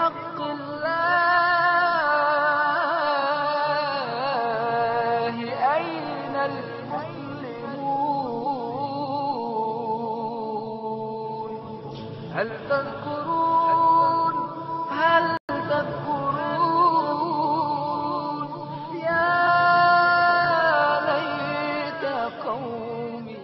بحق الله أين المسلمون هل تذكرون هل تذكرون يا ليت قومي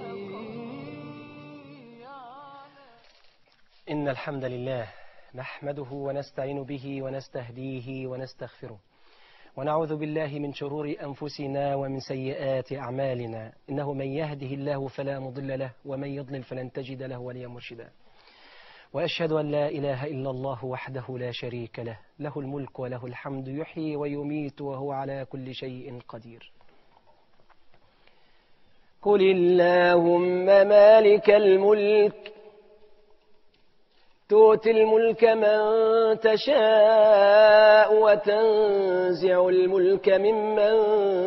إن الحمد لله نحمده ونستعين به ونستهديه ونستغفره ونعوذ بالله من شرور أنفسنا ومن سيئات أعمالنا إنه من يهده الله فلا مضل له ومن يضلل فلن تجد له وليا مرشدا وأشهد أن لا إله إلا الله وحده لا شريك له له الملك وله الحمد يحيي ويميت وهو على كل شيء قدير قل اللهم مالك الملك تؤتي الملك من تشاء وتنزع الملك ممن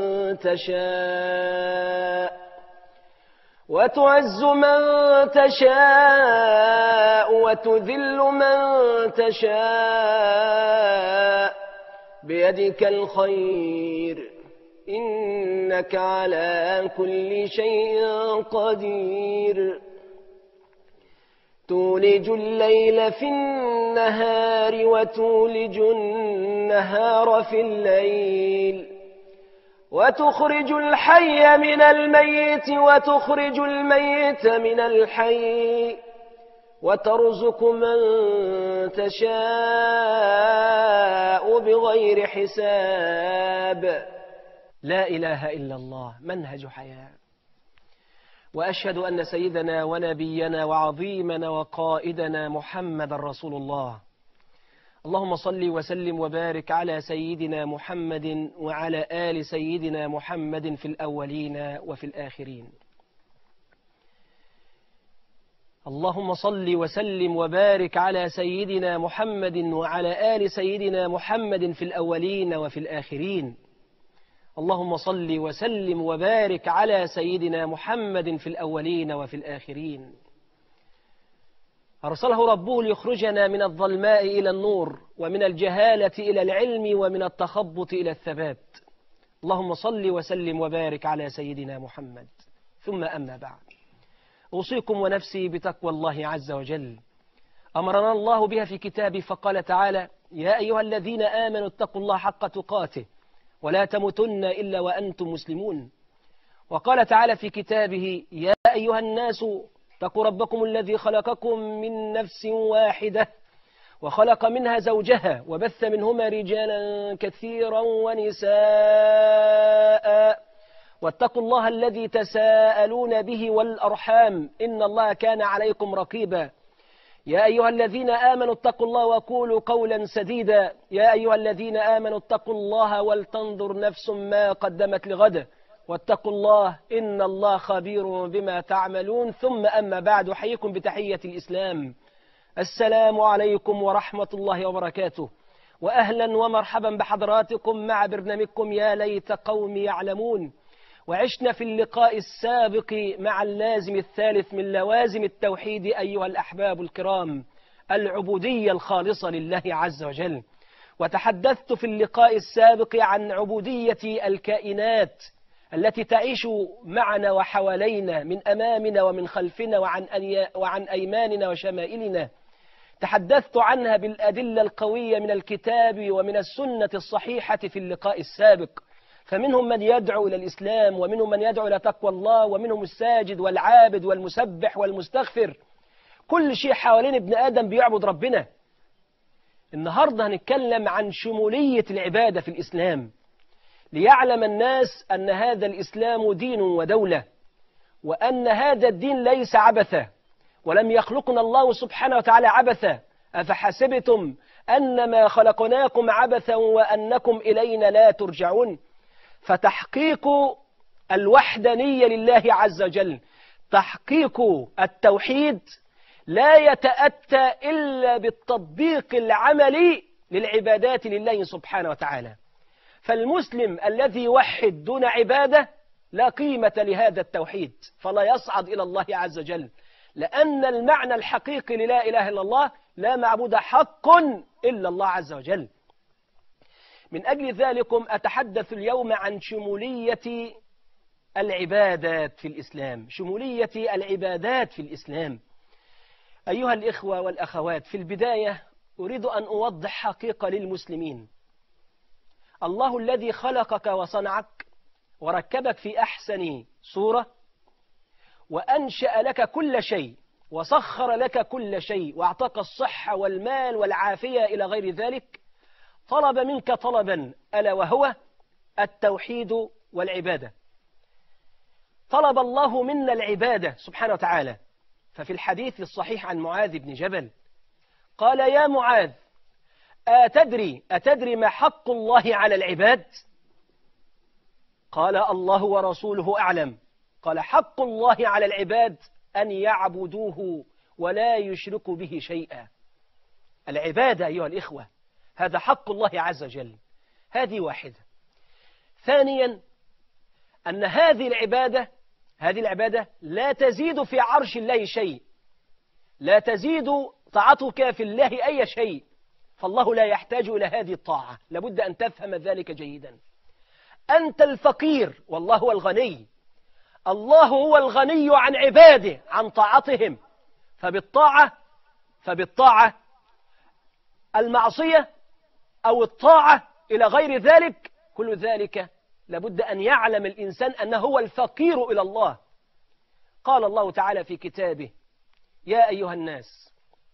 تشاء وتعز من تشاء وتذل من تشاء بيدك الخير إنك على كل شيء قدير تولج الليل في النهار وتولج النهار في الليل وتخرج الحي من الميت وتخرج الميت من الحي وترزق من تشاء بغير حساب لا إله إلا الله منهج حياه وأشهد أن سيدنا ونبينا وعظيمنا وقائدنا محمد رسول الله اللهم صل وسلم وبارك على سيدنا محمد وعلى آل سيدنا محمد في الأولين وفي الآخرين اللهم صل وسلم وبارك على سيدنا محمد وعلى آل سيدنا محمد في الأولين وفي الآخرين اللهم صل وسلم وبارك على سيدنا محمد في الأولين وفي الآخرين أرسله ربه ليخرجنا من الظلماء إلى النور ومن الجهالة إلى العلم ومن التخبط إلى الثبات اللهم صل وسلم وبارك على سيدنا محمد ثم أما بعد أوصيكم ونفسي بتقوى الله عز وجل أمرنا الله بها في كتابه فقال تعالى يا أيها الذين آمنوا اتقوا الله حق تقاته ولا تموتن إلا وأنتم مسلمون وقال تعالى في كتابه يا أيها الناس اتقوا ربكم الذي خلقكم من نفس واحدة وخلق منها زوجها وبث منهما رجالا كثيرا ونساء واتقوا الله الذي تساءلون به والأرحام إن الله كان عليكم رقيبا يا أيها الذين آمنوا اتقوا الله وقولوا قولا سديدا يا أيها الذين آمنوا اتقوا الله ولتنظر نفس ما قدمت لغد واتقوا الله إن الله خبير بما تعملون ثم أما بعد حيكم بتحية الإسلام السلام عليكم ورحمة الله وبركاته وأهلا ومرحبا بحضراتكم مع برنامجكم يا ليت قومي يعلمون وعشنا في اللقاء السابق مع اللازم الثالث من لوازم التوحيد أيها الأحباب الكرام العبودية الخالصة لله عز وجل وتحدثت في اللقاء السابق عن عبودية الكائنات التي تعيش معنا وحوالينا من أمامنا ومن خلفنا وعن, أني... وعن أيماننا وشمائلنا تحدثت عنها بالأدلة القوية من الكتاب ومن السنة الصحيحة في اللقاء السابق فمنهم من يدعو إلى الإسلام ومنهم من يدعو إلى تقوى الله ومنهم الساجد والعابد والمسبح والمستغفر كل شيء حوالين ابن آدم بيعبد ربنا النهاردة هنتكلم عن شمولية العبادة في الإسلام ليعلم الناس أن هذا الإسلام دين ودولة وأن هذا الدين ليس عبثا ولم يخلقنا الله سبحانه وتعالى عبثا أفحسبتم أنما خلقناكم عبثا وأنكم إلينا لا ترجعون فتحقيق الوحدانية لله عز وجل تحقيق التوحيد لا يتأتى إلا بالتطبيق العملي للعبادات لله سبحانه وتعالى فالمسلم الذي يوحد دون عبادة لا قيمة لهذا التوحيد فلا يصعد إلى الله عز وجل لأن المعنى الحقيقي للا إله إلا الله لا معبود حق إلا الله عز وجل من أجل ذلكم أتحدث اليوم عن شمولية العبادات في الإسلام شمولية العبادات في الإسلام أيها الإخوة والأخوات في البداية أريد أن أوضح حقيقة للمسلمين الله الذي خلقك وصنعك وركبك في أحسن صورة وأنشأ لك كل شيء وسخر لك كل شيء وأعطاك الصحة والمال والعافية إلى غير ذلك طلب منك طلبا ألا وهو التوحيد والعبادة طلب الله منا العبادة سبحانه وتعالى ففي الحديث الصحيح عن معاذ بن جبل قال يا معاذ أتدري أتدري ما حق الله على العباد قال الله ورسوله أعلم قال حق الله على العباد أن يعبدوه ولا يشركوا به شيئا العبادة أيها الإخوة هذا حق الله عز وجل هذه واحدة ثانيا أن هذه العبادة هذه العبادة لا تزيد في عرش الله شيء لا تزيد طاعتك في الله أي شيء فالله لا يحتاج إلى هذه الطاعة لابد أن تفهم ذلك جيدا أنت الفقير والله هو الغني الله هو الغني عن عباده عن طاعتهم فبالطاعة فبالطاعة المعصية أو الطاعة إلى غير ذلك كل ذلك لابد أن يعلم الإنسان أنه هو الفقير إلى الله قال الله تعالى في كتابه يا أيها الناس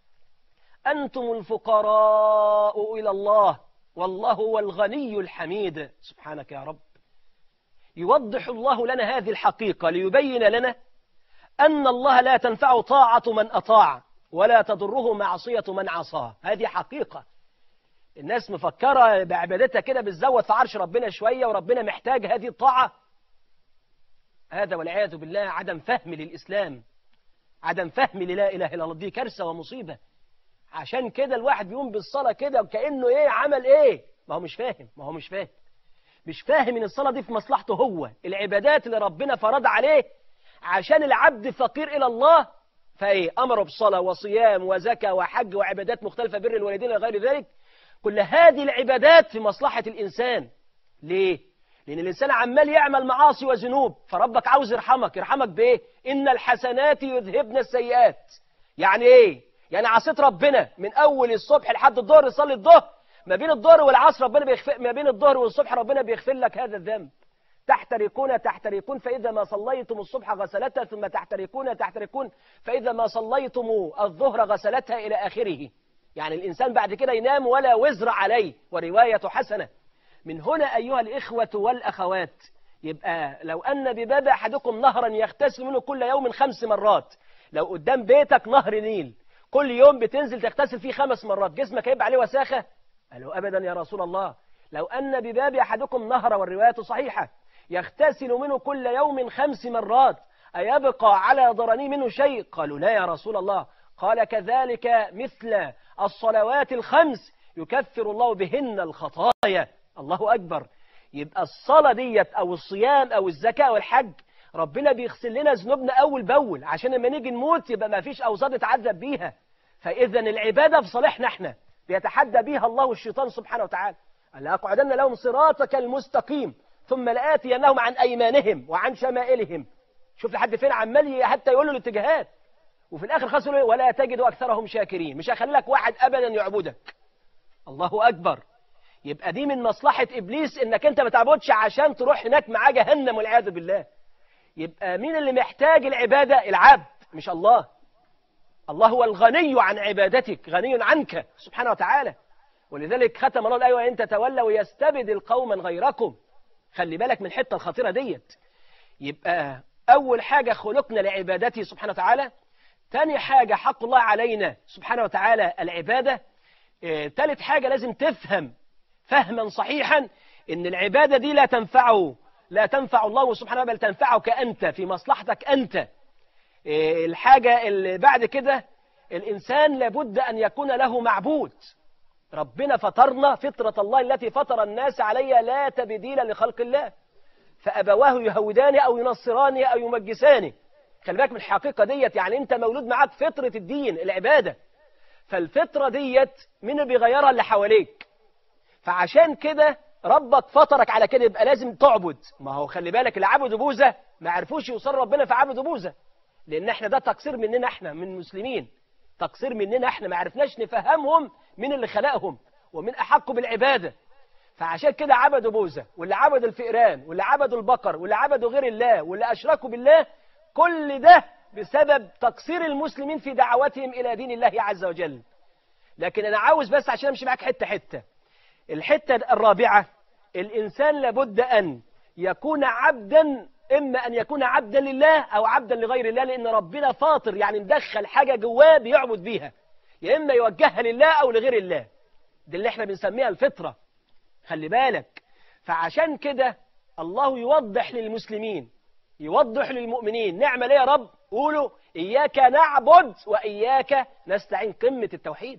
أنتم الفقراء إلى الله والله هو الغني الحميد سبحانك يا رب يوضح الله لنا هذه الحقيقة ليبين لنا أن الله لا تنفع طاعة من أطاع ولا تضره معصية من عصاه هذه حقيقة الناس مفكرة بعبادتها كده بتزود في عرش ربنا شوية وربنا محتاج هذه الطاعة هذا والعياذ بالله عدم فهم للإسلام عدم فهم للا إله إلا الله دي كارثة ومصيبة عشان كده الواحد بيقوم بالصلاة كده وكأنه إيه عمل إيه ما هو مش فاهم ما هو مش فاهم مش فاهم ان الصلاة دي في مصلحته هو العبادات اللي ربنا فرض عليه عشان العبد فقير إلى الله فإيه أمره بصلاة وصيام وزكاة وحج وعبادات مختلفة بر الوالدين وغير ذلك كل هذه العبادات في مصلحة الإنسان ليه؟ لأن الإنسان عمال يعمل معاصي وذنوب فربك عاوز يرحمك يرحمك بإيه؟ إن الحسنات يذهبن السيئات يعني إيه؟ يعني عصيت ربنا من أول الصبح لحد الظهر يصلي الظهر ما بين الظهر والعصر ربنا بيغفر ما بين الظهر والصبح ربنا بيغفر لك هذا الذنب تحترقون تحترقون فإذا ما صليتم الصبح غسلتها ثم تحترقون تحترقون فإذا ما صليتم الظهر غسلتها إلى آخره يعني الإنسان بعد كده ينام ولا وزر عليه ورواية حسنة من هنا أيها الإخوة والأخوات يبقى لو أن بباب أحدكم نهرا يغتسل منه كل يوم خمس مرات لو قدام بيتك نهر نيل كل يوم بتنزل تغتسل فيه خمس مرات جسمك هيبقى عليه وساخة قالوا أبدا يا رسول الله لو أن بباب أحدكم نهر والرواية صحيحة يغتسل منه كل يوم خمس مرات أيبقى على ضرني منه شيء قالوا لا يا رسول الله قال كذلك مثل الصلوات الخمس يكفر الله بهن الخطايا الله أكبر يبقى الصلاة ديت أو الصيام أو الزكاة أو الحج ربنا بيغسل لنا ذنوبنا أول بأول عشان لما نيجي نموت يبقى ما فيش أوصاد نتعذب بيها فإذا العبادة في صالحنا احنا بيتحدى بيها الله والشيطان سبحانه وتعالى لأقعدن لهم صراطك المستقيم ثم لآتينهم عن أيمانهم وعن شمائلهم شوف لحد فين عمال حتى يقول له الاتجاهات وفي الآخر خسروا ولا تجد أكثرهم شاكرين مش هخلي لك واحد أبدا يعبدك الله أكبر يبقى دي من مصلحة إبليس إنك أنت ما تعبدش عشان تروح هناك معاه جهنم والعياذ بالله يبقى مين اللي محتاج العبادة العبد مش الله الله هو الغني عن عبادتك غني عنك سبحانه وتعالى ولذلك ختم الله الآية وإن تتولوا يستبدل قوما غيركم خلي بالك من الحتة الخطيرة ديت يبقى أول حاجة خلقنا لعبادته سبحانه وتعالى تاني حاجة حق الله علينا سبحانه وتعالى العبادة اه تالت حاجة لازم تفهم فهما صحيحا ان العبادة دي لا تنفعه لا تنفع الله سبحانه بل تنفعك أنت في مصلحتك أنت اه الحاجة اللي بعد كده الإنسان لابد أن يكون له معبود ربنا فطرنا فطرة الله التي فطر الناس عليها لا تبديل لخلق الله فأبواه يهودان أو ينصران أو يمجسان خلي بالك من الحقيقة ديت يعني أنت مولود معاك فطرة الدين العبادة فالفطرة ديت مين اللي بيغيرها اللي حواليك فعشان كده ربك فطرك على كده يبقى لازم تعبد ما هو خلي بالك اللي عبدوا بوذا ما عرفوش يوصلوا ربنا فعبدوا بوذا لان احنا ده تقصير مننا احنا من المسلمين تقصير مننا احنا ما عرفناش نفهمهم مين اللي خلقهم ومن احق بالعباده فعشان كده عبدوا بوذا واللي عبدوا الفئران واللي عبدوا البقر واللي عبدوا غير الله واللي اشركوا بالله كل ده بسبب تقصير المسلمين في دعوتهم الى دين الله عز وجل لكن انا عاوز بس عشان امشي معاك حته حته الحته الرابعه الانسان لابد ان يكون عبدا اما ان يكون عبدا لله او عبدا لغير الله لان ربنا فاطر يعني مدخل حاجه جواه بيعبد بيها يا اما يوجهها لله او لغير الله دي اللي احنا بنسميها الفطره خلي بالك فعشان كده الله يوضح للمسلمين يوضح للمؤمنين نعمل ايه يا رب قولوا اياك نعبد واياك نستعين قمه التوحيد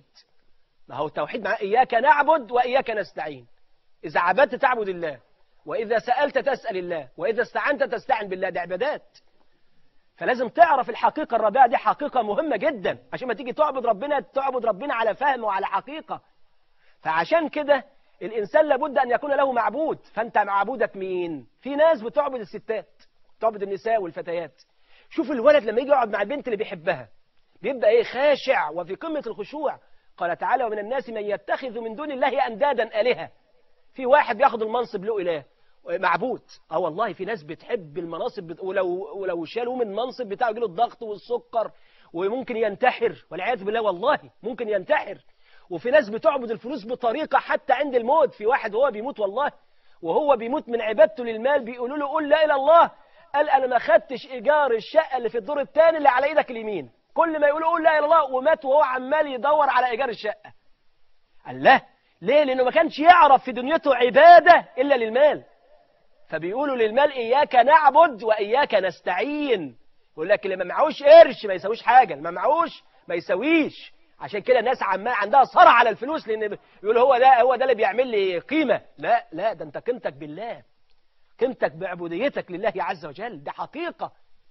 ما هو التوحيد معناه اياك نعبد واياك نستعين اذا عبدت تعبد الله واذا سالت تسال الله واذا استعنت تستعن بالله دي عبادات فلازم تعرف الحقيقه الرابعه دي حقيقه مهمه جدا عشان ما تيجي تعبد ربنا تعبد ربنا على فهم وعلى حقيقه فعشان كده الإنسان لابد أن يكون له معبود فأنت معبودك مين في ناس بتعبد الستات بتعبد النساء والفتيات شوف الولد لما يجي يقعد مع البنت اللي بيحبها بيبقى ايه خاشع وفي قمة الخشوع قال تعالى ومن الناس من يتخذ من دون الله أندادا آلهة في واحد بياخد المنصب له إله معبود اه والله في ناس بتحب المناصب بت... ولو ولو شالوا من المنصب بتاعه يجيله الضغط والسكر وممكن ينتحر والعياذ بالله والله ممكن ينتحر وفي ناس بتعبد الفلوس بطريقة حتى عند الموت في واحد هو بيموت والله وهو بيموت من عبادته للمال بيقولوا له قول لا إله إلا الله قال أنا ما خدتش إيجار الشقة اللي في الدور الثاني اللي على إيدك اليمين كل ما يقولوا قول لا إله إلا الله ومات وهو عمال يدور على إيجار الشقة قال لا ليه لأنه ما كانش يعرف في دنيته عبادة إلا للمال فبيقولوا للمال إياك نعبد وإياك نستعين يقول لك اللي ما معهوش قرش ما يسويش حاجة اللي ما معهوش ما يسويش عشان كده الناس عمال عندها صرع على الفلوس لان يقول هو ده هو ده اللي بيعمل لي قيمه لا لا ده انت قيمتك بالله قيمتك بعبوديتك لله عز وجل ده حقيقه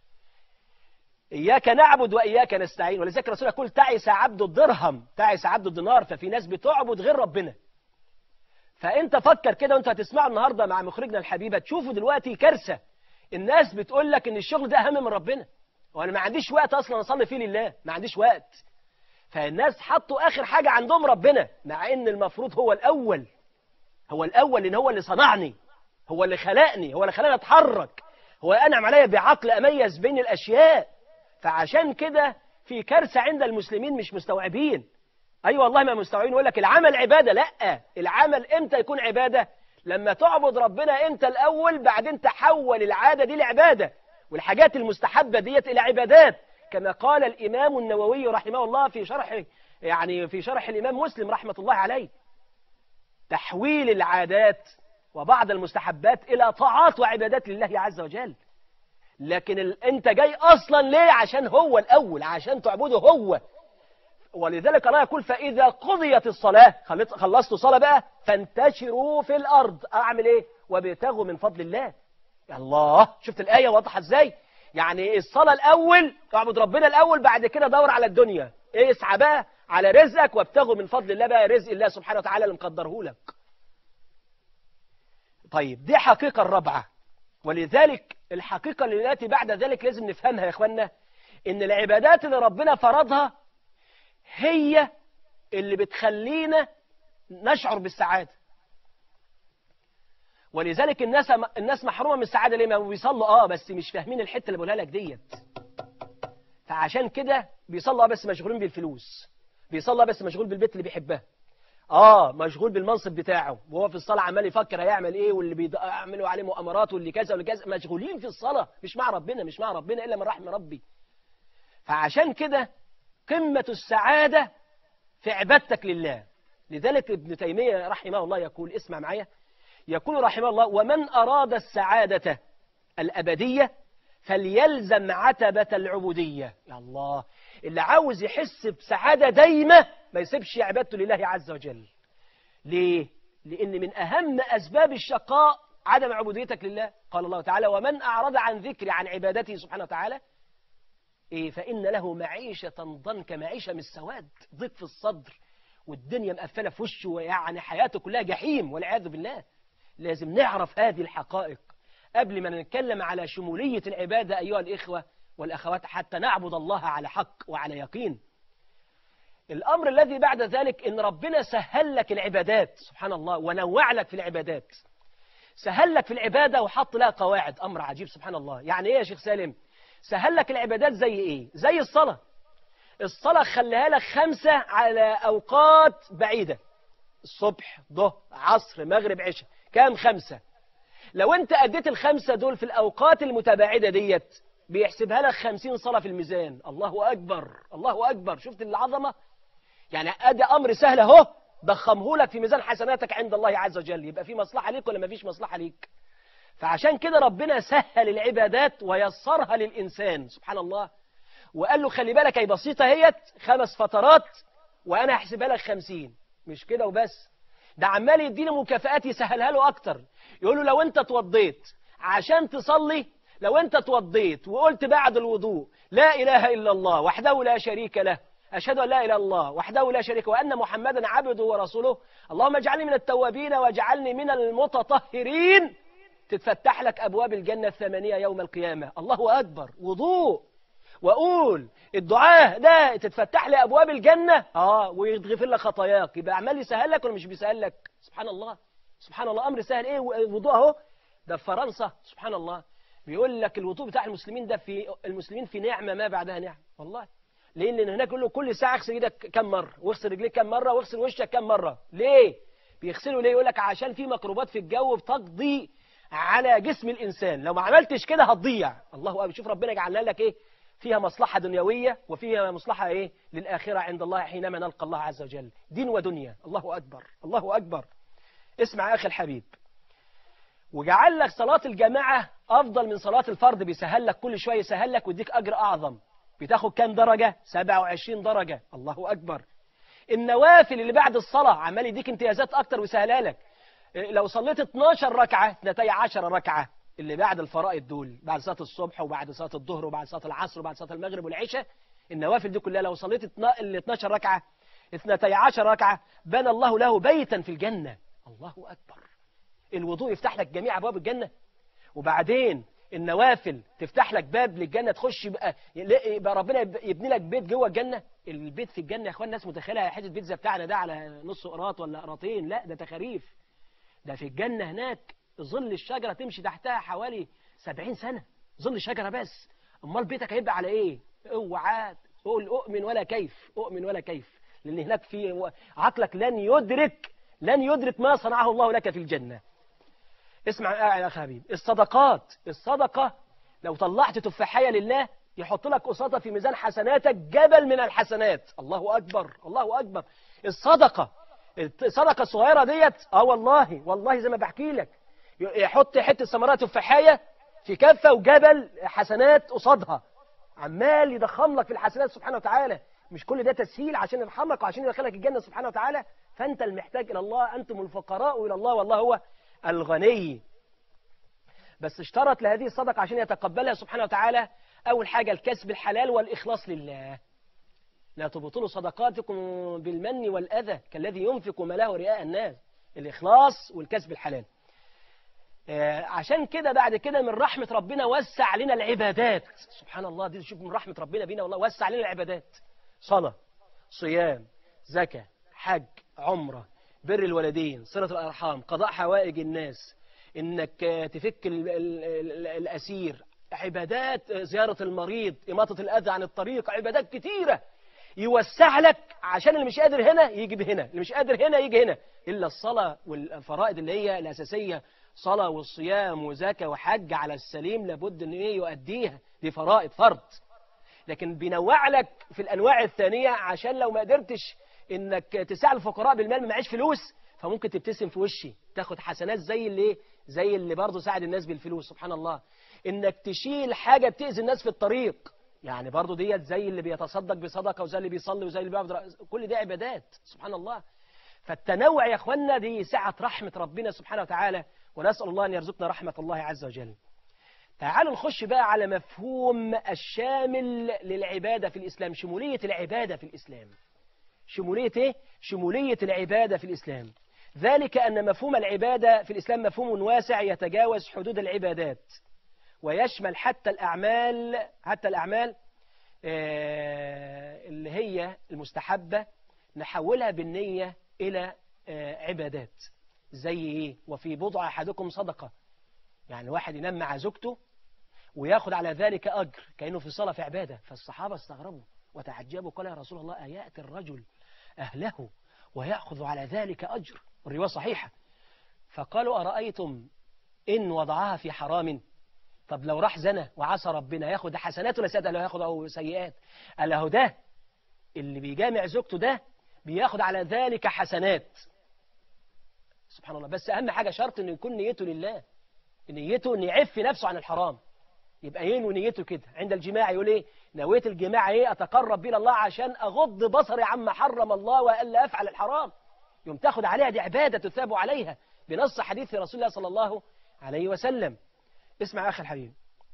اياك نعبد واياك نستعين ولذلك الرسول يقول تعس عبد الدرهم تعس عبد الدينار ففي ناس بتعبد غير ربنا فانت فكر كده وانت هتسمعه النهارده مع مخرجنا الحبيبه تشوفوا دلوقتي كارثه الناس بتقول لك ان الشغل ده اهم من ربنا وانا ما عنديش وقت اصلا اصلي فيه لله ما عنديش وقت فالناس حطوا آخر حاجة عندهم ربنا مع إن المفروض هو الأول هو الأول لأن هو اللي صنعني هو اللي خلقني هو اللي خلاني أتحرك هو أنعم عليا بعقل أميز بين الأشياء فعشان كده في كارثة عند المسلمين مش مستوعبين أيوة والله ما مستوعبين يقول لك العمل عبادة لا العمل إمتى يكون عبادة لما تعبد ربنا أنت الأول بعدين تحول العادة دي لعبادة والحاجات المستحبة ديت إلى عبادات كما قال الإمام النووي رحمه الله في شرح يعني في شرح الإمام مسلم رحمة الله عليه تحويل العادات وبعض المستحبات إلى طاعات وعبادات لله عز وجل لكن ال... انت جاي اصلا ليه عشان هو الاول عشان تعبده هو ولذلك الله يقول فاذا قضيت الصلاه خلصتوا صلاه بقى فانتشروا في الارض اعمل ايه وابتغوا من فضل الله يا الله شفت الايه واضحه ازاي يعني الصلاة الأول اعبد ربنا الأول بعد كده دور على الدنيا إيه اسعى بقى على رزقك وابتغوا من فضل الله بقى رزق الله سبحانه وتعالى اللي مقدره لك طيب دي حقيقة الرابعة ولذلك الحقيقة اللي التي بعد ذلك لازم نفهمها يا إخوانا إن العبادات اللي ربنا فرضها هي اللي بتخلينا نشعر بالسعادة ولذلك الناس الناس محرومه من السعاده ليه ما بيصلوا اه بس مش فاهمين الحته اللي بقولها لك ديت فعشان كده بيصلوا اه بس مشغولين بالفلوس بيصلي بس مشغول بالبيت اللي بيحبها اه مشغول بالمنصب بتاعه وهو في الصلاه عمال يفكر هيعمل ايه واللي بيعملوا عليه مؤامرات واللي كذا واللي كذا مشغولين في الصلاه مش مع ربنا مش مع ربنا الا من رحم ربي فعشان كده قمه السعاده في عبادتك لله لذلك ابن تيميه رحمه الله يقول اسمع معايا يقول رحمه الله ومن أراد السعادة الأبدية فليلزم عتبة العبودية يا الله اللي عاوز يحس بسعادة دايمة ما يسيبش عبادته لله عز وجل ليه؟ لأن من أهم أسباب الشقاء عدم عبوديتك لله قال الله تعالى ومن أعرض عن ذكري عن عبادته سبحانه وتعالى إيه فإن له معيشة ضنكا معيشة من السواد ضيق في الصدر والدنيا مقفلة في وشه ويعني حياته كلها جحيم والعياذ بالله لازم نعرف هذه الحقائق قبل ما نتكلم على شمولية العبادة أيها الإخوة والأخوات حتى نعبد الله على حق وعلى يقين الأمر الذي بعد ذلك إن ربنا سهل لك العبادات سبحان الله ونوع لك في العبادات سهل لك في العبادة وحط لها قواعد أمر عجيب سبحان الله يعني إيه يا شيخ سالم سهل لك العبادات زي إيه زي الصلاة الصلاة خليها لك خمسة على أوقات بعيدة الصبح ظهر عصر مغرب عشاء كام خمسة لو انت أديت الخمسة دول في الأوقات المتباعدة ديت بيحسبها لك خمسين صلاة في الميزان الله أكبر الله أكبر شفت العظمة يعني أدي أمر سهل أهو ضخمه لك في ميزان حسناتك عند الله عز وجل يبقى في مصلحة ليك ولا ما فيش مصلحة ليك فعشان كده ربنا سهل العبادات ويسرها للإنسان سبحان الله وقال له خلي بالك هي بسيطة هيت خمس فترات وأنا هحسبها لك خمسين مش كده وبس ده عمال يدينا مكافآت يسهلها له أكتر يقول له لو أنت اتوضيت عشان تصلي لو أنت اتوضيت وقلت بعد الوضوء لا إله إلا الله وحده لا شريك له أشهد أن لا إله إلا الله وحده لا شريك وأن محمدا عبده ورسوله اللهم اجعلني من التوابين واجعلني من المتطهرين تتفتح لك أبواب الجنة الثمانية يوم القيامة الله أكبر وضوء وأقول الدعاء ده تتفتح لي أبواب الجنة آه ويتغفر لك خطاياك يبقى عمال يسهل لك ولا مش بيسهل لك سبحان الله سبحان الله أمر سهل إيه الوضوء أهو ده في فرنسا سبحان الله بيقول لك الوضوء بتاع المسلمين ده في المسلمين في نعمة ما بعدها نعمة والله ليه لأن هناك يقول له كل ساعة اغسل ايدك كم مرة واغسل رجليك كم مرة واغسل وشك كم مرة ليه بيغسلوا ليه يقول لك عشان في ميكروبات في الجو بتقضي على جسم الإنسان لو ما عملتش كده هتضيع الله أكبر شوف ربنا جعلنا لك إيه فيها مصلحة دنيوية وفيها مصلحة إيه للآخرة عند الله حينما نلقى الله عز وجل دين ودنيا الله أكبر الله أكبر اسمع أخي الحبيب وجعل لك صلاة الجماعة أفضل من صلاة الفرد بيسهل لك كل شوية يسهل لك ويديك أجر أعظم بتاخد كام درجة 27 درجة الله أكبر النوافل اللي بعد الصلاة عمال يديك امتيازات أكتر ويسهلها لك لو صليت 12 ركعة 12 ركعة اللي بعد الفرائض دول بعد صلاة الصبح وبعد صلاة الظهر وبعد صلاة العصر وبعد صلاة المغرب والعشاء النوافل دي كلها لو صليت ال 12 ركعة 12 ركعة بنى الله له بيتا في الجنة الله أكبر الوضوء يفتح لك جميع أبواب الجنة وبعدين النوافل تفتح لك باب للجنة تخش يبقى, يبقى ربنا يبني لك بيت جوه الجنة البيت في الجنة يا اخوان الناس متخيلها حته بيت زي بتاعنا ده على نص قراط ولا قراطين لا ده تخاريف ده في الجنة هناك ظل الشجرة تمشي تحتها حوالي سبعين سنة ظل الشجرة بس امال بيتك هيبقى على ايه اوعى تقول اؤمن ولا كيف اؤمن ولا كيف لان هناك في عقلك لن يدرك لن يدرك ما صنعه الله لك في الجنة اسمع يا اخي حبيب الصدقات الصدقة لو طلعت تفاحية لله يحط لك قصادها في ميزان حسناتك جبل من الحسنات الله أكبر الله أكبر الصدقة الصدقة الصغيرة ديت اه والله والله زي ما بحكي لك يحط حتة ثمرات تفاحية في كفة وجبل حسنات قصادها عمال يضخم لك في الحسنات سبحانه وتعالى مش كل ده تسهيل عشان يرحمك وعشان يدخلك الجنة سبحانه وتعالى فأنت المحتاج إلى الله أنتم الفقراء إلى الله والله هو الغني بس اشترط لهذه الصدقة عشان يتقبلها سبحانه وتعالى أول حاجة الكسب الحلال والإخلاص لله لا تبطلوا صدقاتكم بالمن والأذى كالذي ينفق ماله رئاء الناس الإخلاص والكسب الحلال عشان كده بعد كده من رحمة ربنا وسع علينا العبادات سبحان الله دي شوف من رحمة ربنا بينا والله وسع علينا العبادات صلاة صيام زكاة حج عمرة بر الوالدين صلة الأرحام قضاء حوائج الناس إنك تفك ال ال ال الأسير عبادات زيارة المريض إماطة الأذى عن الطريق عبادات كتيرة يوسع لك عشان اللي مش قادر هنا يجي هنا اللي مش قادر هنا يجي هنا إلا الصلاة والفرائض اللي هي الأساسية صلاة والصيام وزكاة وحج على السليم لابد ان ايه يؤديها دي فرائض فرض لكن بينوع لك في الأنواع الثانية عشان لو ما قدرتش انك تساعد الفقراء بالمال ما معيش فلوس فممكن تبتسم في وشي تاخد حسنات زي اللي زي اللي برضه ساعد الناس بالفلوس سبحان الله انك تشيل حاجة بتأذي الناس في الطريق يعني برضه ديت زي اللي بيتصدق بصدقة وزي اللي بيصلي وزي اللي بيعبد كل دي عبادات سبحان الله فالتنوع يا اخوانا دي سعة رحمة ربنا سبحانه وتعالى ونسأل الله أن يرزقنا رحمة الله عز وجل تعالوا نخش بقى على مفهوم الشامل للعبادة في الإسلام شمولية العبادة في الإسلام شمولية إيه؟ شمولية العبادة في الإسلام ذلك أن مفهوم العبادة في الإسلام مفهوم واسع يتجاوز حدود العبادات ويشمل حتى الأعمال حتى الأعمال آه، اللي هي المستحبة نحولها بالنية إلى آه، عبادات زي إيه وفي بضع أحدكم صدقة يعني واحد ينام مع زوجته وياخد على ذلك أجر كأنه في صلاة في عبادة فالصحابة استغربوا وتعجبوا قال يا رسول الله أيأتي الرجل أهله ويأخذ على ذلك أجر الرواية صحيحة فقالوا أرأيتم إن وضعها في حرام طب لو راح زنى وعصى ربنا ياخد حسنات ولا سيئات قال له ياخد أو سيئات قال له ده اللي بيجامع زوجته ده بياخد على ذلك حسنات سبحان الله بس أهم حاجة شرط إنه يكون نيته لله نيته إن يعف نفسه عن الحرام يبقى ينوي نيته كده عند الجماع يقول ايه نويت الجماع ايه اتقرب بيه الله عشان اغض بصري عما حرم الله والا افعل الحرام يوم تاخد عليها دي عباده تثاب عليها بنص حديث رسول الله صلى الله عليه وسلم اسمع اخي الحبيب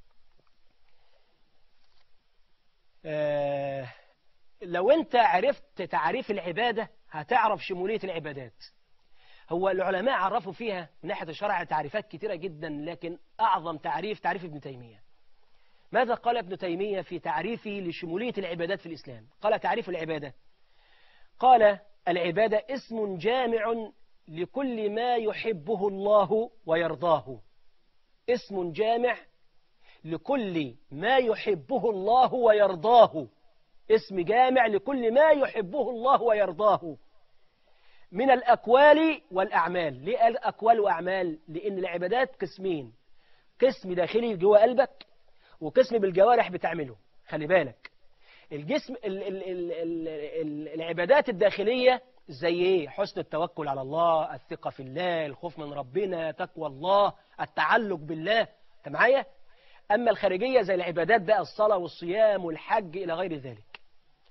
آه لو انت عرفت تعريف العباده هتعرف شموليه العبادات هو العلماء عرفوا فيها من ناحيه الشرع تعريفات كتيره جدا لكن اعظم تعريف تعريف ابن تيميه ماذا قال ابن تيمية في تعريفه لشمولية العبادات في الإسلام قال تعريف العبادة قال العبادة اسم جامع لكل ما يحبه الله ويرضاه اسم جامع لكل ما يحبه الله ويرضاه اسم جامع لكل ما يحبه الله ويرضاه من الأقوال والأعمال ليه قال أقوال وأعمال لأن العبادات قسمين قسم داخلي جوه قلبك وقسم بالجوارح بتعمله خلي بالك الجسم ال ال ال ال ال العبادات الداخلية زي ايه حسن التوكل على الله الثقة في الله الخوف من ربنا تقوى الله التعلق بالله انت معايا اما الخارجية زي العبادات بقى الصلاة والصيام والحج الى غير ذلك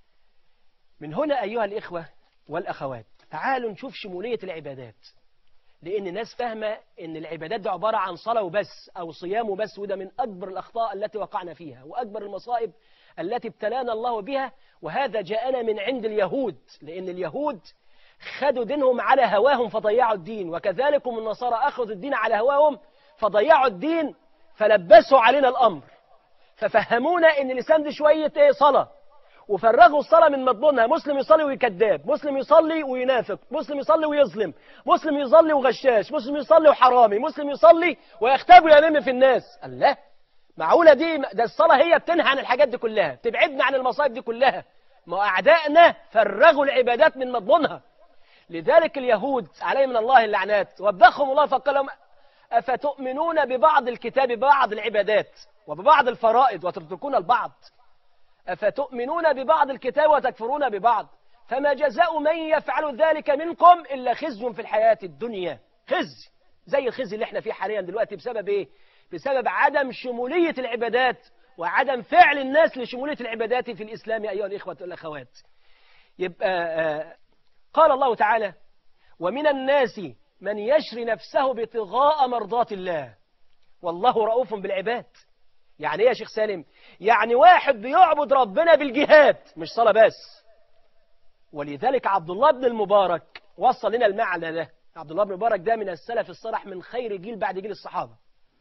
من هنا ايها الاخوة والاخوات تعالوا نشوف شمولية العبادات لأن الناس فاهمة أن العبادات دي عبارة عن صلاة وبس أو صيام وبس وده من أكبر الأخطاء التي وقعنا فيها وأكبر المصائب التي ابتلانا الله بها وهذا جاءنا من عند اليهود لأن اليهود خدوا دينهم على هواهم فضيعوا الدين وكذلك هم النصارى أخذوا الدين على هواهم فضيعوا الدين فلبسوا علينا الأمر ففهمونا أن الإسلام دي شوية إيه صلاة وفرغوا الصلاة من مضمونها مسلم يصلي ويكذاب مسلم يصلي وينافق مسلم يصلي ويظلم مسلم يصلي وغشاش مسلم يصلي وحرامي مسلم يصلي ويختاب وينم في الناس الله معقولة دي ده الصلاة هي بتنهى عن الحاجات دي كلها تبعدنا عن المصائب دي كلها ما أعدائنا فرغوا العبادات من مضمونها لذلك اليهود عليهم من الله اللعنات وبخهم الله فقال لهم أفتؤمنون ببعض الكتاب ببعض العبادات وببعض الفرائض وتتركون البعض أفتؤمنون ببعض الكتاب وتكفرون ببعض فما جزاء من يفعل ذلك منكم إلا خزي في الحياة الدنيا خزي زي الخزي اللي احنا فيه حاليا دلوقتي بسبب ايه بسبب عدم شمولية العبادات وعدم فعل الناس لشمولية العبادات في الإسلام أيها الإخوة والأخوات يبقى آه قال الله تعالى ومن الناس من يشري نفسه ابتغاء مرضات الله والله رؤوف بالعباد يعني ايه يا شيخ سالم يعني واحد بيعبد ربنا بالجهاد مش صلاة بس ولذلك عبد الله بن المبارك وصل لنا المعنى ده عبد الله بن المبارك ده من السلف الصالح من خير جيل بعد جيل الصحابة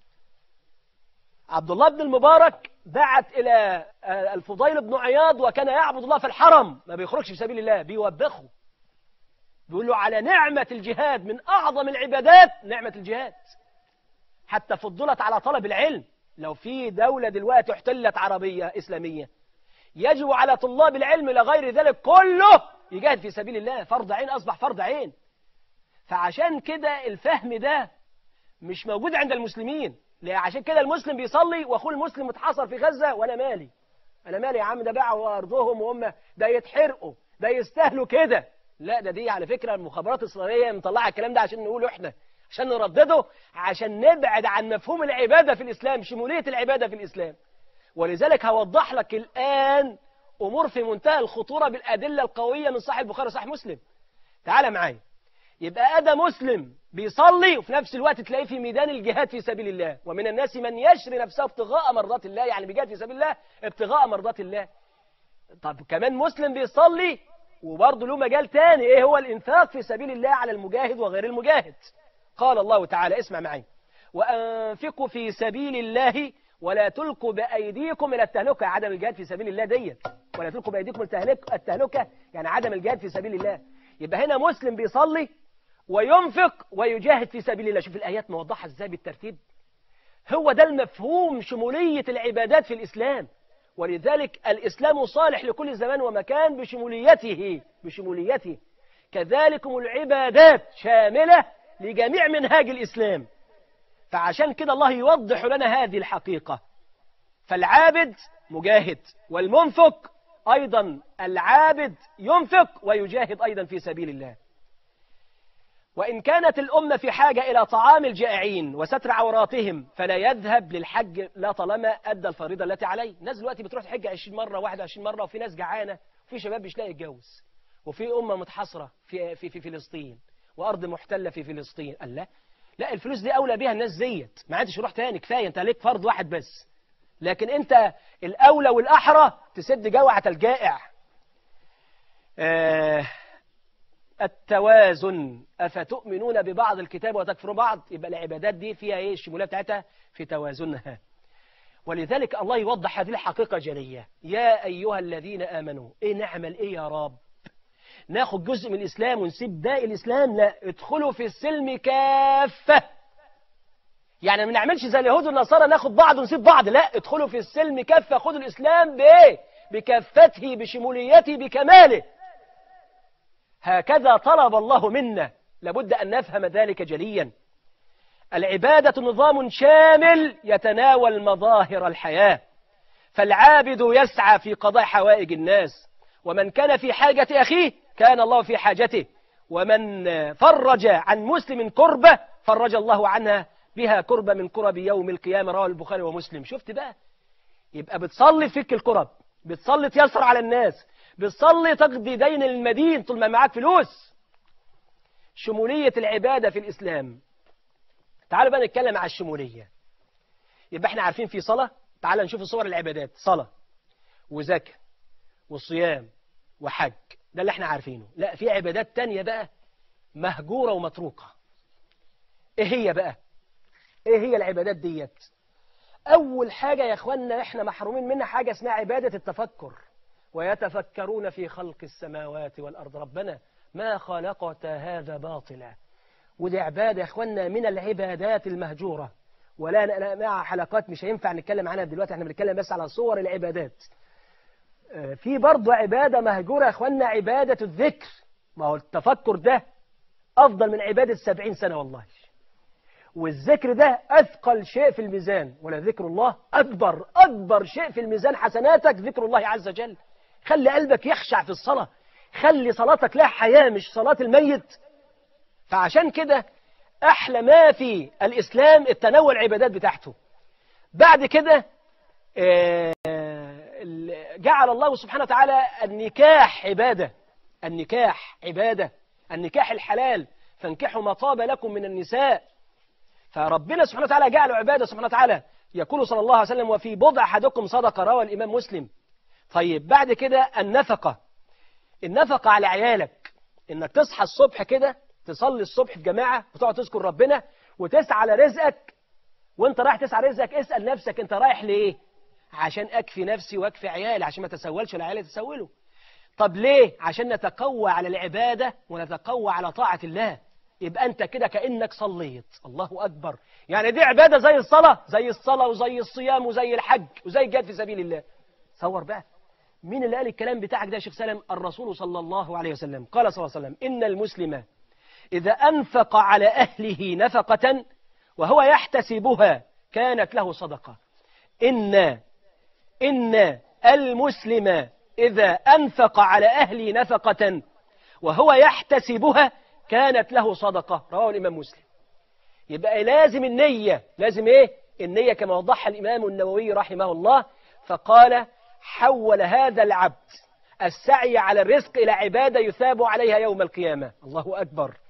عبد الله بن المبارك بعت إلى الفضيل بن عياض وكان يعبد الله في الحرم ما بيخرجش في سبيل الله بيوبخه بيقول له على نعمة الجهاد من أعظم العبادات نعمة الجهاد حتى فضلت على طلب العلم لو في دولة دلوقتي احتلت عربية إسلامية يجب على طلاب العلم إلى غير ذلك كله يجاهد في سبيل الله فرض عين أصبح فرض عين فعشان كده الفهم ده مش موجود عند المسلمين عشان كده المسلم بيصلي واخوه المسلم متحصر في غزة وانا مالي انا مالي يا عم ده باعوا ارضهم وهم ده يتحرقوا ده يستاهلوا كده لا ده دي على فكرة المخابرات الإسرائيلية مطلعة الكلام ده عشان نقوله احنا عشان نردده عشان نبعد عن مفهوم العبادة في الإسلام شمولية العبادة في الإسلام ولذلك هوضح لك الآن أمور في منتهى الخطورة بالأدلة القوية من صحيح البخاري وصحيح مسلم تعال معايا يبقى أدا مسلم بيصلي وفي نفس الوقت تلاقيه في ميدان الجهاد في سبيل الله ومن الناس من يشري نفسه ابتغاء مرضات الله يعني بيجاهد في سبيل الله ابتغاء مرضات الله طب كمان مسلم بيصلي وبرضه له مجال تاني ايه هو الانفاق في سبيل الله على المجاهد وغير المجاهد قال الله تعالى اسمع معي وأنفقوا في سبيل الله ولا تلقوا بأيديكم إلى التهلكة عدم الجهاد في سبيل الله ديت ولا تلقوا بأيديكم التهلكة التهلكة يعني عدم الجهاد في سبيل الله يبقى هنا مسلم بيصلي وينفق ويجاهد في سبيل الله شوف الآيات موضحة ازاي بالترتيب هو ده المفهوم شمولية العبادات في الإسلام ولذلك الإسلام صالح لكل زمان ومكان بشموليته بشموليته كذلكم العبادات شاملة لجميع منهاج الإسلام فعشان كده الله يوضح لنا هذه الحقيقة فالعابد مجاهد والمنفق أيضا العابد ينفق ويجاهد أيضا في سبيل الله وإن كانت الأمة في حاجة إلى طعام الجائعين وستر عوراتهم فلا يذهب للحج لا طالما أدى الفريضة التي عليه الناس دلوقتي بتروح تحج 20 مرة 21 مرة وفي ناس جعانة وفي شباب مش لاقي يتجوز وفي أمة متحصرة في, في, في فلسطين وأرض محتلة في فلسطين قال لا لا الفلوس دي أولى بيها الناس زيت ما عادش روح تاني كفاية أنت عليك فرض واحد بس لكن أنت الأولى والأحرى تسد جوعة الجائع آه التوازن أفتؤمنون ببعض الكتاب وتكفروا بعض يبقى العبادات دي فيها ايه الشمولية بتاعتها في توازنها ولذلك الله يوضح هذه الحقيقة جلية يا أيها الذين آمنوا إيه نعمل إيه يا رب ناخد جزء من الإسلام ونسيب باقي الإسلام لا ادخلوا في السلم كافة يعني ما نعملش زي اليهود والنصارى ناخد بعض ونسيب بعض لا ادخلوا في السلم كافة خدوا الإسلام بإيه بكافته بشموليته بكماله هكذا طلب الله منا لابد أن نفهم ذلك جليا العبادة نظام شامل يتناول مظاهر الحياة فالعابد يسعى في قضاء حوائج الناس ومن كان في حاجة أخيه كان الله في حاجته ومن فرج عن مسلم كربة فرج الله عنها بها كربة من كرب يوم القيامة رواه البخاري ومسلم شفت بقى يبقى بتصلي فك الكرب بتصلي تيسر على الناس بتصلي تقضي دين المدين طول ما معاك فلوس شمولية العبادة في الإسلام تعالوا بقى نتكلم على الشمولية يبقى احنا عارفين في صلاة تعالوا نشوف صور العبادات صلاة وزكاة وصيام وحج ده اللي احنا عارفينه لا في عبادات تانية بقى مهجورة ومتروكة ايه هي بقى ايه هي العبادات ديت اول حاجة يا اخوانا احنا محرومين منها حاجة اسمها عبادة التفكر ويتفكرون في خلق السماوات والأرض ربنا ما خلقت هذا باطلا ودي عبادة يا اخوانا من العبادات المهجورة ولا مع حلقات مش هينفع نتكلم عنها دلوقتي احنا بنتكلم بس على صور العبادات في برضه عبادة مهجورة يا اخوانا عبادة الذكر ما هو التفكر ده أفضل من عبادة سبعين سنة والله والذكر ده أثقل شيء في الميزان ولا ذكر الله أكبر أكبر شيء في الميزان حسناتك ذكر الله عز وجل خلي قلبك يخشع في الصلاة خلي صلاتك لها حياة مش صلاة الميت فعشان كده أحلى ما في الإسلام التنوع العبادات بتاعته بعد كده جعل الله سبحانه وتعالى النكاح عبادة النكاح عبادة النكاح الحلال فانكحوا ما طاب لكم من النساء فربنا سبحانه وتعالى جعله عبادة سبحانه وتعالى يقول صلى الله عليه وسلم وفي بضع أحدكم صدقة روى الإمام مسلم طيب بعد كده النفقة النفقة على عيالك إنك تصحى الصبح كده تصلي الصبح في جماعة وتقعد تذكر ربنا وتسعى على رزقك وانت رايح تسعى رزقك اسأل نفسك انت رايح ليه عشان أكفي نفسي وأكفي عيالي عشان ما تسولش العيال يتسولوا طب ليه عشان نتقوى على العبادة ونتقوى على طاعة الله يبقى أنت كده كأنك صليت الله أكبر يعني دي عبادة زي الصلاة زي الصلاة وزي الصيام وزي الحج وزي الجهاد في سبيل الله تصور بقى مين اللي قال الكلام بتاعك ده يا شيخ سلام الرسول صلى الله عليه وسلم قال صلى الله عليه وسلم إن المسلم إذا أنفق على أهله نفقة وهو يحتسبها كانت له صدقة إن إن المسلم إذا أنفق على أهله نفقة وهو يحتسبها كانت له صدقة رواه الإمام مسلم يبقى لازم النية لازم إيه النية كما وضحها الإمام النووي رحمه الله فقال حول هذا العبد السعي على الرزق إلى عبادة يثاب عليها يوم القيامة الله أكبر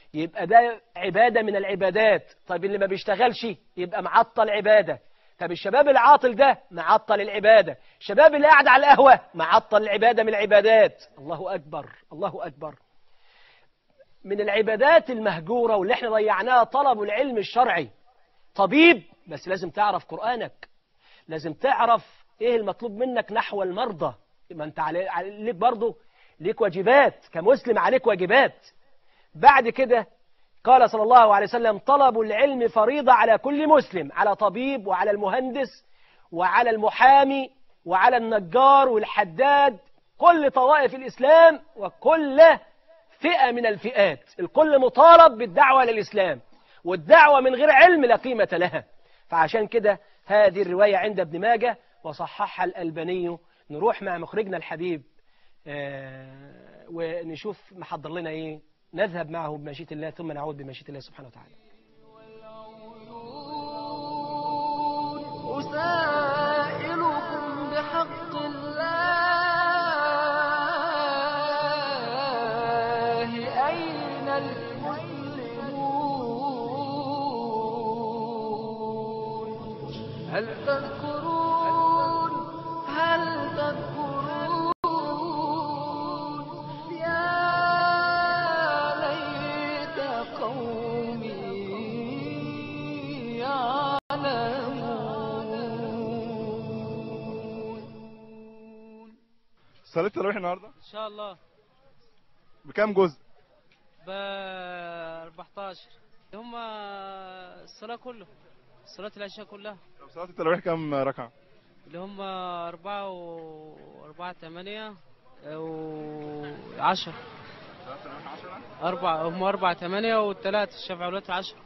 يبقى ده عبادة من العبادات طيب اللي ما بيشتغلش يبقى معطل عبادة طب الشباب العاطل ده معطل العبادة الشباب اللي قاعد على القهوة معطل العبادة من العبادات الله أكبر الله أكبر من العبادات المهجورة واللي احنا ضيعناها طلب العلم الشرعي طبيب بس لازم تعرف قرآنك لازم تعرف ايه المطلوب منك نحو المرضى ما انت علي- عليك برضه ليك واجبات كمسلم عليك واجبات بعد كده قال صلى الله عليه وسلم طلب العلم فريضة على كل مسلم على طبيب وعلى المهندس وعلى المحامي وعلى النجار والحداد كل طوائف الإسلام وكل فئة من الفئات الكل مطالب بالدعوة للإسلام والدعوة من غير علم لا قيمة لها فعشان كده هذه الرواية عند ابن ماجه وصححها الألباني نروح مع مخرجنا الحبيب آه، ونشوف محضر لنا ايه نذهب معه بمشيئة الله ثم نعود بمشيئة الله سبحانه وتعالى أسائلكم بحق الله أين المسلمون هل تذكرون هل تذكرون يا ليت قومي يعلمون صليت التراويح النهارده ان شاء الله بكام جزء ب 14 هم الصلاة كله صلاة العشاء كلها طب صلاه التراويح كام ركعه اللي هم أربعة و أربعة تمانية و عشرة أربعة هم أربعة تمانية والتلاتة الشافعي والوتر عشرة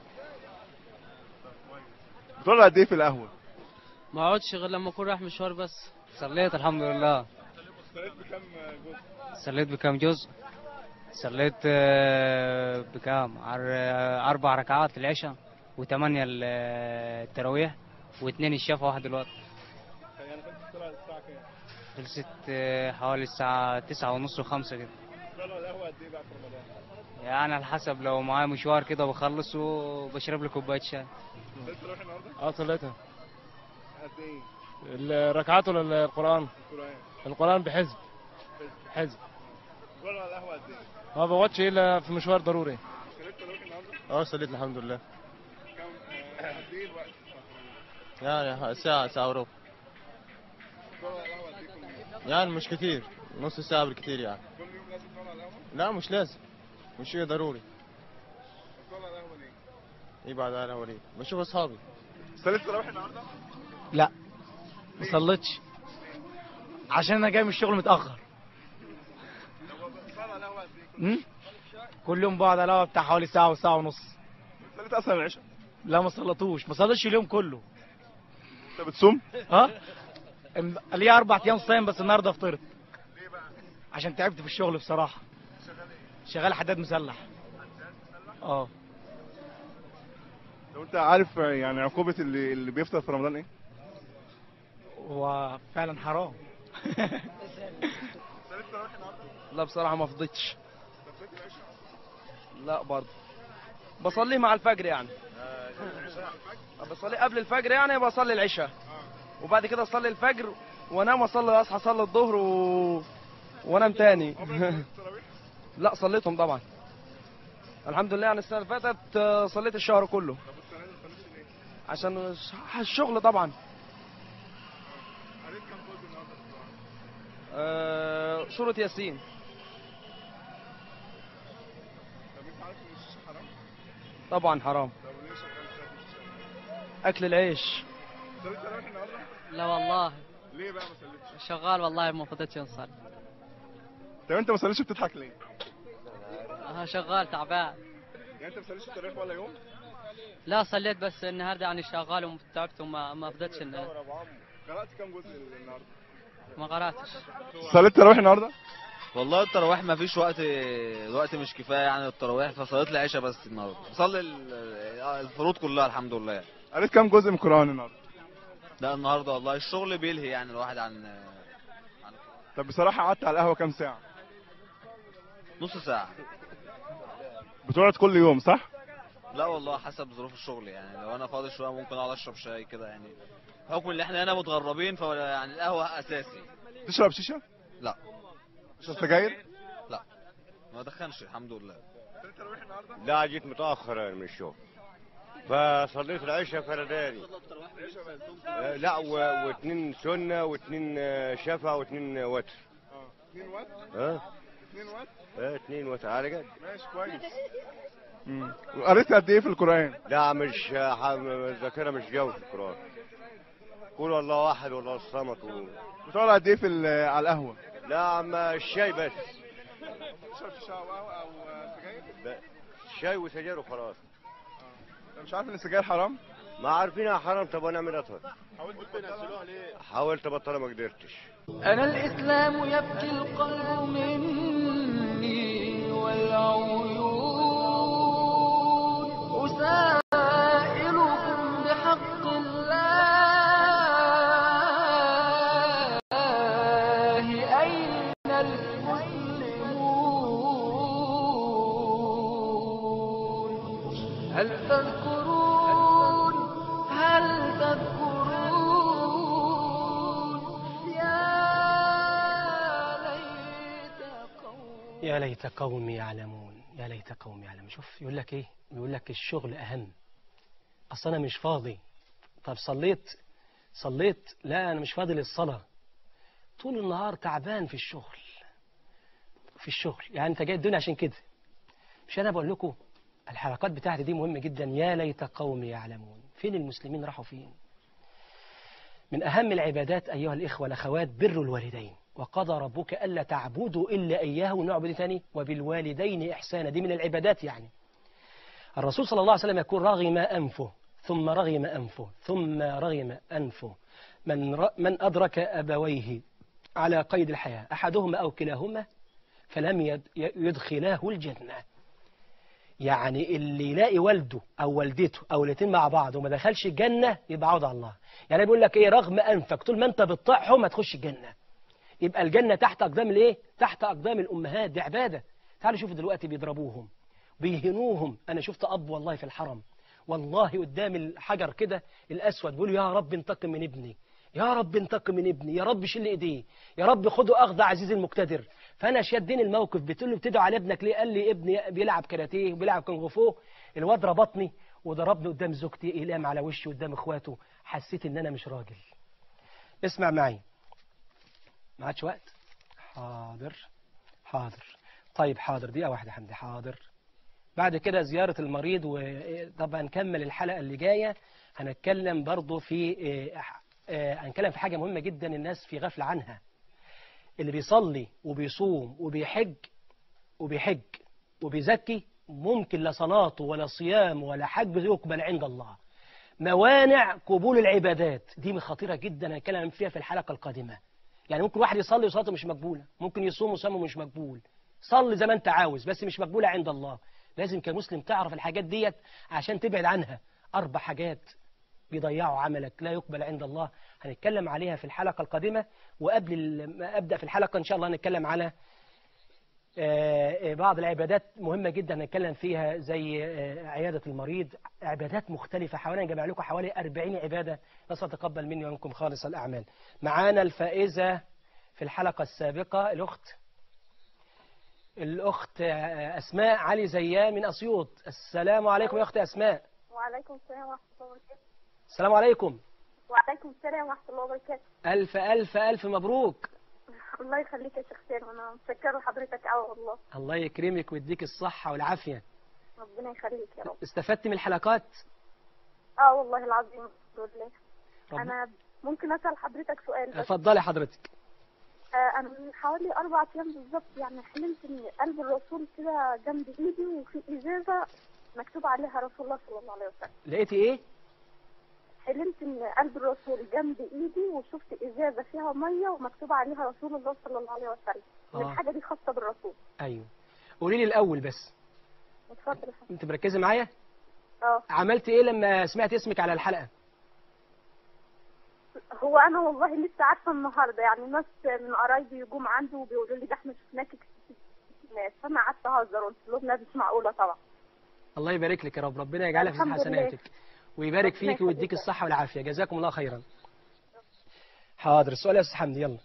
بتقعد قد ايه في القهوه ما أقعدش غير لما أكون رايح مشوار بس صليت الحمد لله صليت بكام جزء صليت بكم جزء صليت آه، بكام عر- آه، أربع ركعات العشاء وثمانية ال- آه، التراويح واثنين الشفا واحد الوقت يعني كنت بتطلع الساعه كام خلصت آه، حوالي الساعة تسعة ونص وخمسة كده بتطلع القهوه قد ايه بقى في رمضان يعني على حسب لو معايا مشوار كده بخلص وبشرب لي كوباية شاي صليت التراويح النهارده اه صليتها قد ايه الركعات ولا القرآن القران القرآن بحزب حزب بتطلع القهوه قد ايه ما بقعدش الا في مشوار ضروري صليت التراويح النهارده اه صليت الحمد لله كام آه، قد ايه الوقت يعني ساعة ساعة وربع بتطلع القهوه قد ايه كل يوم يعني مش كتير نص ساعة بالكتير يعني كل يوم لازم تطلع القهوه لا مش لازم مش شيء ضروري بتطلع القهوه ليه ايه بعد على وليد بشوف اصحابي صليت التراويح النهارده لا ما صليتش عشان انا جاي من الشغل متاخر بتطلع القهوه قد ايه كل م? كل يوم بقعد على القهوة بتاع حوالي ساعه وساعه ونص صليت اصلا العشاء لا ما صليتوش ما صليتش اليوم كله انت بتصوم ها ام- ليا اربع ايام صايم بس النهارده فطرت عشان تعبت في الشغل بصراحه شغال حداد مسلح اه لو انت عارف يعني عقوبه اللي اللي بيفطر في رمضان ايه هو فعلا حرام صليت التراويح النهارده لا بصراحة ما فضيتش طب صليت العشاء لا برضه بصلي مع الفجر يعني بصلي قبل الفجر يعني بصلي العشاء وبعد كده اصلي الفجر وانام اصلي اصحى اصلي الظهر و... وانام تاني التراويح لا صليتهم طبعا الحمد لله يعني السنه اللي فاتت آه، صليت الشهر كله طب السنه دي صليت ليه عشان الش- الشغل طبعا قريت كام جزء النهارده في القرآن؟ آه، سورة ياسين طب انت عارف ان الشيشه حرام طبعا حرام طب ليه شغال دلوقتي في الشيشه اكل العيش صليت التراويح النهارده لا والله ليه بقى ما صليتش شغال والله ما فضيتش نصلي طب انت ما صليتش بتضحك ليه شغال تعبان يعني انت ما صليتش التراويح ولا يوم لا صليت بس النهارده يعني شغال وتعبت وما ما فضيتش قرات كام جزء النهارده ما قراتش صليت التراويح النهارده والله التراويح ما فيش وقت الوقت مش كفايه يعني التراويح فصليت العشاء بس النهارده بصلي ال- الفروض كلها الحمد لله قريت كام جزء من القران النهارده لا النهارده والله الشغل بيلهي يعني الواحد عن عن طب بصراحه قعدت على القهوه كام ساعه نص ساعه بتقعد كل يوم صح؟ لا والله حسب ظروف الشغل يعني لو انا فاضي شويه ممكن اقعد اشرب شاي كده يعني بحكم ان احنا هنا متغربين فيعني القهوه اساسي تشرب شيشه؟ لا تشرب سجاير؟ لا ما دخنش الحمد لله لا جيت متاخر أنا من الشغل فصليت العشاء فرداني آه، لا و- واثنين سنه واثنين آه، شفا واثنين وتر اثنين وات؟ ها اثنين وات؟ اه اثنين وتر على قد ماشي كويس مم. وقريت قد ايه في القرآن؟ لا مش آه، ح- الذاكره مش جو في القران قول الله واحد والله الصمد و... بتقعد قد ايه في ال- على القهوة؟ لا عم الشاي بس تشرب شيشه او قهوة او سجاير؟ ب- شاي وسجاير وخلاص انت مش عارف ان السجاير حرام؟ ما عارفينها حرام طب ونعمل ايه طيب حاولت تبطلها ليه؟ حاولت ابطلها ما قدرتش أنا الإسلام يبكي القلب مني والعيون أسائلكم بحق الله أين المسلمون هل تذكرون هل تذكرون يا ليت قوم يا ليت قوم يعلمون يا ليت قوم يعلمون شوف يقول لك ايه يقول لك الشغل اهم اصل انا مش فاضي طب صليت صليت لا انا مش فاضي للصلاه طول النهار تعبان في الشغل في الشغل يعني انت جاي الدنيا عشان كده مش انا بقول لكم الحلقات بتاعتي دي مهمه جدا يا ليت قوم يعلمون فين المسلمين راحوا فين من أهم العبادات أيها الإخوة والأخوات بر الوالدين وقضى ربك ألا تعبدوا إلا إياه ونعبد ثاني وبالوالدين إحسانا دي من العبادات يعني الرسول صلى الله عليه وسلم يقول رغم أنفه ثم رغم أنفه ثم رغم أنفه من, ر... من أدرك أبويه على قيد الحياة أحدهما أو كلاهما فلم يد... يدخلاه الجنة يعني اللي يلاقي والده أو والدته أو الاتنين مع بعض وما دخلش الجنة يبقى عوض على الله يعني بيقول لك إيه رغم أنفك طول ما أنت بتطيعهم هتخش الجنة يبقى الجنة تحت أقدام الإيه؟ تحت أقدام الأمهات دي عبادة تعالوا شوفوا دلوقتي بيضربوهم بيهنوهم أنا شفت أب والله في الحرم والله قدام الحجر كده الأسود بيقول يا رب انتقم من ابني يا رب انتقم من ابني يا رب شيل ايديه يا رب خده اخذ عزيز المقتدر فانا شدني الموقف بتقول له بتدعو على ابنك ليه قال لي ابني بيلعب كاراتيه وبيلعب كونغ فو الواد ربطني وضربني قدام زوجتي اقلام على وشي قدام اخواته حسيت ان انا مش راجل اسمع معي ما عادش وقت حاضر حاضر طيب حاضر دقيقه واحده يا حمدي حاضر بعد كده زيارة المريض وطبعا نكمل الحلقة اللي جاية هنتكلم برضو في آه، هنتكلم في حاجة مهمة جدا الناس في غفلة عنها اللي بيصلي وبيصوم وبيحج وبيحج وبيزكي ممكن لا صلاته ولا صيام ولا حج يقبل عند الله موانع قبول العبادات دي خطيرة جدا هنتكلم فيها في الحلقة القادمة يعني ممكن واحد يصلي وصلاته مش مقبولة ممكن يصوم وصومه مش مقبول صلي زي ما انت عاوز بس مش مقبولة عند الله لازم كمسلم تعرف الحاجات ديت عشان تبعد عنها أربع حاجات بيضيعوا عملك لا يقبل عند الله هنتكلم عليها في الحلقة القادمة وقبل ال- ما أبدأ في الحلقة إن شاء الله هنتكلم على آه، آه، بعض العبادات مهمة جدا هنتكلم فيها زي آه، عيادة المريض عبادات مختلفة حوالي نجمع لكم حوالي 40 عبادة نسأل تقبل مني ومنكم خالص الأعمال معانا الفائزة في الحلقة السابقة الأخت الأخت آه، أسماء علي زيان من أسيوط السلام عليكم يا أخت أسماء وعليكم السلام ورحمة الله وبركاته السلام عليكم وعليكم السلام ورحمة الله وبركاته ألف ألف ألف مبروك الله يخليك يا شيخ سالم أنا متشكرة لحضرتك أوي والله الله يكرمك ويديك الصحة والعافية ربنا يخليك يا رب استفدت من الحلقات اه والله العظيم الحمد لله رب- أنا ممكن أسأل حضرتك سؤال بس اتفضلي حضرتك آه أنا من حوالي أربع أيام بالظبط يعني حلمت إن قلب الرسول كده جنب إيدي وفي إزازة مكتوب عليها رسول الله صلى الله عليه وسلم لقيتي إيه حلمت إن قلب الرسول جنب إيدي وشفت إزازة فيها مية ومكتوب عليها رسول الله صلى الله عليه وسلم آه. الحاجة دي خاصة بالرسول أيوه قولي لي الأول بس اتفضل يا فندم. أنت مركزة معايا اه عملت إيه لما سمعت اسمك على الحلقة هو انا والله لسه عارفه النهارده يعني ناس من قرايبي جم عندي وبيقولوا لي ده احنا شفناك كتير. فانا قعدت اهزر قلت لهم لا مش معقوله طبعا الله يبارك لك يا رب ربنا يجعلها في الحمد لله. حسناتك ويبارك فيك يخليك ويديك يا الصحة والعافية جزاكم الله خيرا حاضر السؤال يا أستاذ حمدي يلا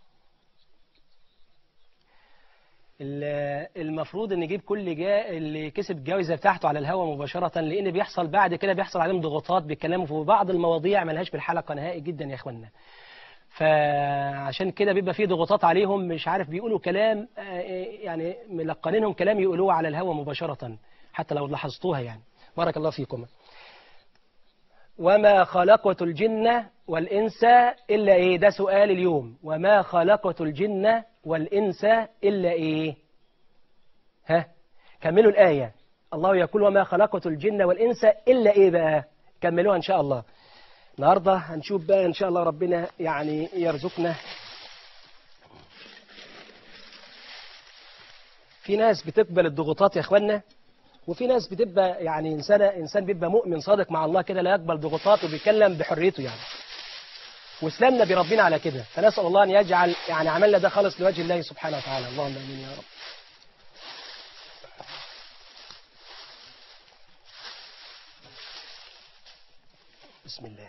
ال- المفروض ان نجيب كل جا اللي كسب الجائزه بتاعته على الهواء مباشره لان بيحصل بعد كده بيحصل عليهم ضغوطات بيتكلموا في بعض المواضيع ملهاش في الحلقه نهائي جدا يا اخوانا فعشان كده بيبقى في ضغوطات عليهم مش عارف بيقولوا كلام آه، يعني ملقنينهم كلام يقولوه على الهواء مباشره حتى لو لاحظتوها يعني بارك الله فيكم وما خلقت الجن والإنس إلا إيه ده سؤال اليوم وما خلقت الجن والإنس إلا إيه ها كملوا الآية الله يقول وما خلقت الجن والإنس إلا إيه بقى كملوها إن شاء الله النهاردة هنشوف بقى إن شاء الله ربنا يعني يرزقنا في ناس بتقبل الضغوطات يا إخوانا وفي ناس بتبقى يعني إنسان إنسان بيبقى مؤمن صادق مع الله كده لا يقبل ضغوطات وبيتكلم بحريته يعني واسلامنا بربنا على كده فنسأل الله أن يجعل يعني عملنا ده خالص لوجه الله سبحانه وتعالى اللهم آمين يا رب بسم الله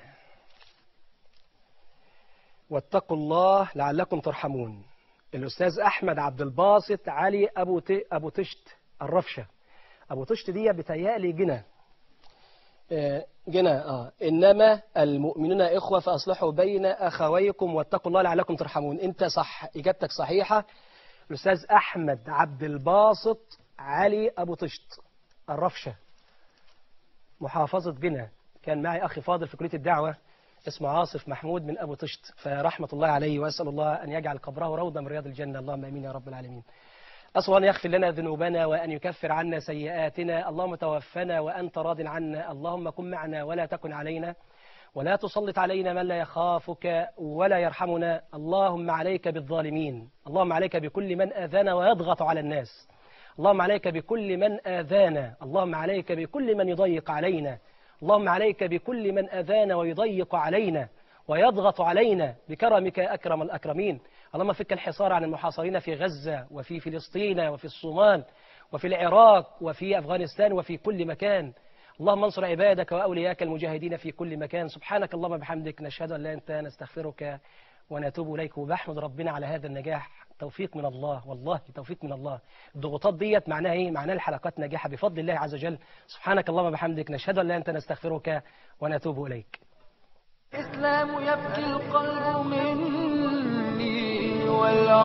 واتقوا الله لعلكم ترحمون الأستاذ أحمد عبد الباسط علي أبو ت... أبو تشت الرفشة أبو تشت دي بتهيألي جنى آه، جنى آه إنما المؤمنون إخوة فأصلحوا بين أخويكم واتقوا الله لعلكم ترحمون أنت صح إجابتك صحيحة الأستاذ أحمد عبد الباسط علي أبو طشت الرفشة محافظة جنى كان معي أخي فاضل في كلية الدعوة اسمه عاصف محمود من أبو طشت فرحمة الله عليه وأسأل الله أن يجعل قبره روضة من رياض الجنة اللهم آمين يا رب العالمين أسأل أن يغفر لنا ذنوبنا وأن يكفر عنا سيئاتنا اللهم توفنا وأنت راض عنا اللهم كن معنا ولا تكن علينا ولا تسلط علينا من لا يخافك ولا يرحمنا اللهم عليك بالظالمين اللهم عليك بكل من آذانا ويضغط على الناس اللهم عليك بكل من آذانا اللهم عليك بكل من يضيق علينا اللهم عليك بكل من آذانا ويضيق علينا ويضغط علينا بكرمك يا أكرم الأكرمين اللهم فك الحصار عن المحاصرين في غزة وفي فلسطين وفي الصومال وفي العراق وفي أفغانستان وفي كل مكان اللهم انصر عبادك وأولياك المجاهدين في كل مكان سبحانك اللهم بحمدك نشهد أن لا أنت نستغفرك ونتوب إليك وبحمد ربنا على هذا النجاح توفيق من الله والله توفيق من الله الضغوطات ديت معناها ايه معناها الحلقات ناجحة بفضل الله عز وجل سبحانك اللهم بحمدك نشهد أن لا أنت نستغفرك ونتوب إليك الإسلام يبكي القلب مني والعمر